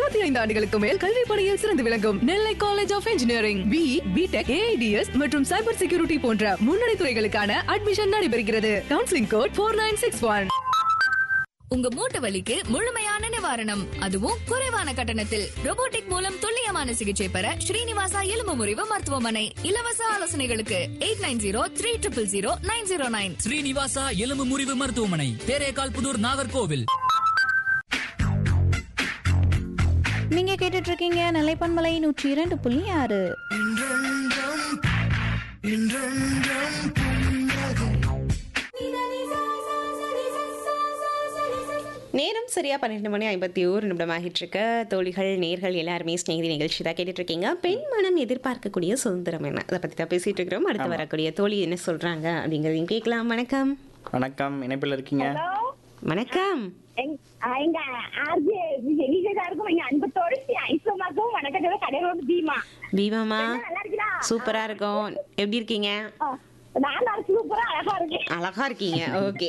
இருபத்தி ஐந்து ஆண்டுகளுக்கு மேல் கல்வி பணியில் சிறந்து விளங்கும் Nellai college of engineering B BTech AIDS மற்றும் சைபர் செக்யூரிட்டி போன்ற முன்னணி துறைகளுக்கான அட்மிஷன் நடைபெறுகிறது counselling code four nine six one உங்க மூட்டு வலிக்கு முழுமையான நிவாரணம் அதுவும் குறைவான கட்டணத்தில் robotic மூலம் துல்லியமான சிகிச்சை பெற ஸ்ரீனிவாசா எலும்பு முறிவு மருத்துவமனை இலவச ஆலோசனைகளுக்கு eight nine zero three triple zero nine zero nine Srinivasa எலும்பு முறிவு மருத்துவமனை தேரேகால் புதூர் நாகர்கோவில் நீங்க கேட்டுட்டு இருக்கீங்க நிலைப்பன்மலை நூற்றி இரண்டு புள்ளி ஆறு நேரம் சரியா பன்னெண்டு மணி ஐம்பத்தி ஓரு நிமிடம் ஆகிட்டு இருக்க தோழிகள் நேர்கள் எல்லாருமே ஸ்நேகிதி நிகழ்ச்சி தான் கேட்டுட்டு இருக்கீங்க பெண் மனம் எதிர்பார்க்கக்கூடிய சுதந்திரம் என்ன அதை பத்தி தான் பேசிட்டு இருக்கிறோம் அடுத்து வரக்கூடிய தோழி என்ன சொல்றாங்க அப்படிங்கறதையும் கேட்கலாம் வணக்கம் வணக்கம் இணைப்பில் இருக்கீங்க வணக்கம் எங்க ஆ, எங்க ஆர்ஜே எலிஜாருக்கும் எங்க அன்பத்தோடு ஐஸ்வர்மாக்கும் வணக்கத்தோட கடையோட தீமா தீபமா நல்லா இருக்கீங்களா சூப்பரா இருக்கும் எப்படி இருக்கீங்க ஆ, நான் நல்லா சூப்பரா அழகா இருக்கேன் அழகா இருக்கீங்க ஓகே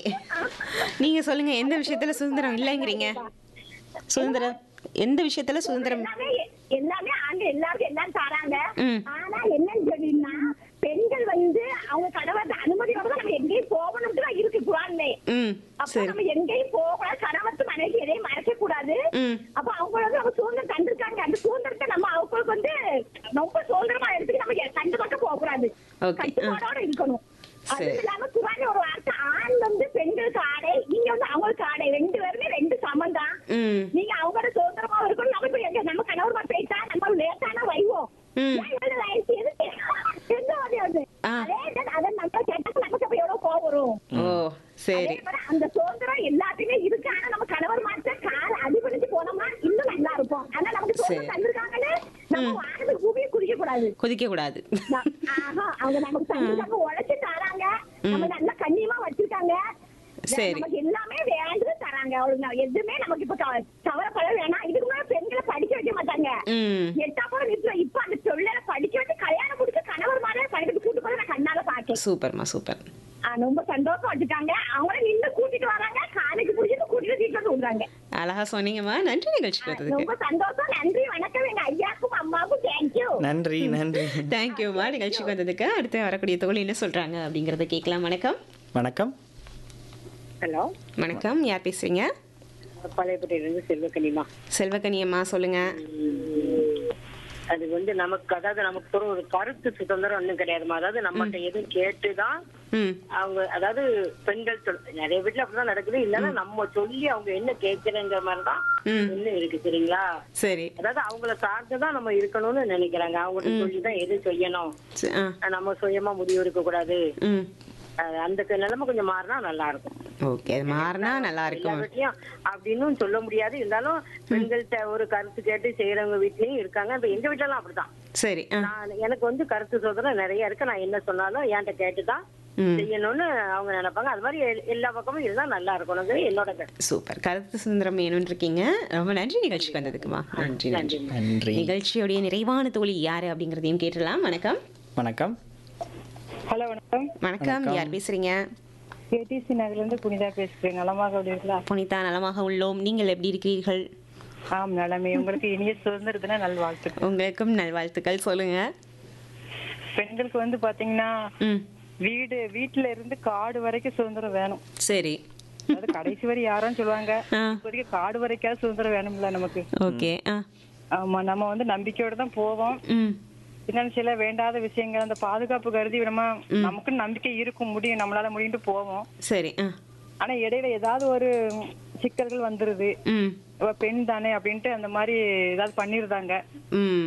நீங்க சொல்லுங்க எந்த விஷயத்துல சுதந்திரம் இல்லைங்கிறீங்க சுதந்திரம் எந்த விஷயத்துல சுதந்திரம் எல்லாமே எல்லாமே ஆண்டு எல்லாருக்கும் எல்லாம் தராங்க ம். ஆனா என்னன்னு சொன்னீங்கன்னா பெண்கள் வந்து அவங்க கணவர் அனுமதியோட தான் நம்ம எங்கேயும் போகணும்னு தான் இருக்கு குரான்லே ம் அப்ப சரி நம்ம எங்கேயும் போகக்கூடாது கணவத்து மனைவி எதையும் மறைக்க கூடாது ம் அப்ப அவங்க வந்து நம்ம சுதந்திரம் தந்திருக்காங்க அந்த சுதந்திரத்தை நம்ம அவங்களுக்கு வந்து ரொம்ப சுதந்திரமா எடுத்துட்டு நம்ம எ- கண்டு பக்கம் போக கூடாது Okay. கட்டுப்பாடோட இருக்கணும் அது சரி. இல்லாம குரான் ஒரு வார்த்தை ஆண் வந்து பெண்களுக்கு ஆடை நீங்க வந்து அவங்களுக்கு ஆடை ரெண்டு பேருமே ரெண்டு சமம் தான் ம் நீங்க அவங்களோட சுதந்திரமா இருக்கணும் நம்ம இப்ப எங்க நம்ம கணவர் மாதிரி பேசா நம்ம லேட்டானா வைவோம் ம். ஏன் இவ்வளவு வயசு எதுக்கு? எந்த வழி அது? ஆ. அதே தான் அதை நம்ம கேட்டா நமக்கு அப்ப எவ்வளவு கோவம் வரும் ஓ சரி அதே மாதிரி அந்த சுதந்திரம் எல்லாத்தையுமே இருக்கு ஆனா நம்ம கணவர் மாத்த கால அடிபடிச்சு போனோமா இன்னும் நல்லா இருப்போம் ஆனா நமக்கு சரி. சுதந்திரம் தந்திருக்காங்கன்னு நம்ம வானத்துக்கு பூமியை குடிக்க கூடாது கொதிக்க கூடாது ந- ஆஹா, அவங்க நமக்கு தந்திருக்காங்க உழைச்சு தராங்க நம்ம நல்லா கண்ணியமா வச்சிருக்காங்க சரி. நமக்கு எல்லாமே வேண்டது தராங்க அவளுக்கு நான் எதுவுமே நமக்கு இப்ப கவ- கவலைப்பட வேணாம் இதுக்கு முன்னாடி பெண்களை படிக்க வைக்க மாட்டாங்க ம் எட்டாம் கூட வீட்டுல இப்ப அந்த தொழில படிக்க வச்சு கல்யாணம் கொடுத்து கணவர் மாதிரி படிக்க கூட்டு போய் நான் கண்ணால பாக்கேன் சூப்பர்மா சூப்பர் ரொம்ப சந்தோஷம் வச்சுட்டாங்க அவங்கள நின்று கூட்டிட்டு வராங்க காலேஜ் முடிச்சுட்டு கூட்டிட்டு வீட்டுல வந்து விடுறாங்க அழகா சொன்னீங்கம்மா நன்றி நிகழ்ச்சிக்கு வந்ததுக்கு ரொம்ப சந்தோஷம் நன்றி வணக்கம் எங்க ஐயாக்கும் அம்மாவுக்கும் தேங்க்யூ நன்றி நன்றி தேங்க்யூம்மா நிகழ்ச்சிக்கு வந்ததுக்கு அடுத்து வரக்கூடிய தோழி என்ன சொல்றாங்க அப்படிங்கறத கேட்கலாம் வணக்கம் வணக்கம் ஹலோ வணக்கம் யார் பேசுறீங்க பழையப்பட்டியிலிருந்து செல்வக்கனிமா செல்வகனி அம்மா சொல்லுங்க அது வந்து நமக்கு அதாவது நமக்கு ஒரு ஒரு கருத்து சுதந்திரம் ஒண்ணும் கிடையாதுமா அதாவது நம்மகிட்ட எதுவும் கேட்டுதான் ம் அவங்க அதாவது பெண்கள் சொல் நிறைய வீட்டுல அப்படிதான் நடக்குது இல்லைன்னா நம்ம சொல்லி அவங்க என்ன கேட்கிறேங்கிற மாதிரிதான் ம். இன்னும் இருக்கு சரிங்களா சரி அதாவது அவங்கள சார்ந்துதான் நம்ம இருக்கணும்னு நினைக்கிறாங்க அவங்கள்ட்ட சொல்லிதான் எது செய்யணும் ச- ஆ நம்ம சுயமா முடிவு எடுக்க கூடாது ம் அஹ் அந்த நிலைமை கொஞ்சம் மாறினா நல்லா இருக்கும் ஓகே அது மாறினா நல்லா எல்லா இருக்கும் வீட்லயும் அப்படின்னு சொல்ல முடியாது இருந்தாலும் பெண்கள்கிட்ட ஒரு கருத்து கேட்டு செய்யறவங்க வீட்லயும் இருக்காங்க இப்ப எங்க வீட்டுல எல்லாம் அப்படிதான் சரி ஆ நான் எனக்கு வந்து கருத்து சுதந்திரம் நிறைய இருக்கு நான் என்ன சொன்னாலும் என்கிட்ட கேட்டுதான் ம் செய்யணும்னு அவங்க நினைப்பாங்க அது மாதிரி எல்- எல்லா பக்கமும் இருந்தா நல்லா இருக்கணுங்கிறது என்னோட கருத்து சூப்பர் கருத்து சுதந்திரம் வேணும்னு இருக்கீங்க ரொம்ப நன்றி நிகழ்ச்சிக்கு வந்ததுக்குமா நன்றி நன்றி நன்றி நிகழ்ச்சியுடைய நிறைவான தோழி யாரு அப்படிங்கறதையும் கேட்டலாம் வணக்கம் வணக்கம் ஹலோ வணக்கம் வணக்கம் யார் பேசுறீங்க கேடிசி நகர்ல இருந்து புனிதா பேசுறேன் நலமாக உள்ளீர்களா புனிதா நலமாக உள்ளோம் நீங்கள் எப்படி இருக்கிறீர்கள் ஆம் நலமே உங்களுக்கு இனிய சுதந்திர தின நல்வாழ்த்துக்கள் உங்களுக்கும் நல்வாழ்த்துக்கள் சொல்லுங்க பெண்களுக்கு வந்து பாத்தீங்கன்னா ம் வீடு வீட்டுல இருந்து காடு வரைக்கும் சுதந்திரம் வேணும் சரி அது கடைசி வரை யாரும் சொல்லுவாங்க ஆ இப்போதைக்கு காடு வரைக்காவது சுதந்திரம் வேணும்ல நமக்கு ஓகே ஆ ஆமா நம்ம வந்து நம்பிக்கையோட தான் போவோம் ம் பின்னாடி சில வேண்டாத விஷயங்கள் அந்த பாதுகாப்பு கருதி நம்ம நமக்கு நம்பிக்கை இருக்கும் முடியும் நம்மளால முடியும்ட்டு போவோம் சரி ஆ ஆனா இடையில ஏதாவது ஒரு சிக்கல்கள் வந்துருது ம் இவ பெண் தானே அப்படின்ட்டு அந்த மாதிரி ஏதாவது பண்ணிருந்தாங்க ம்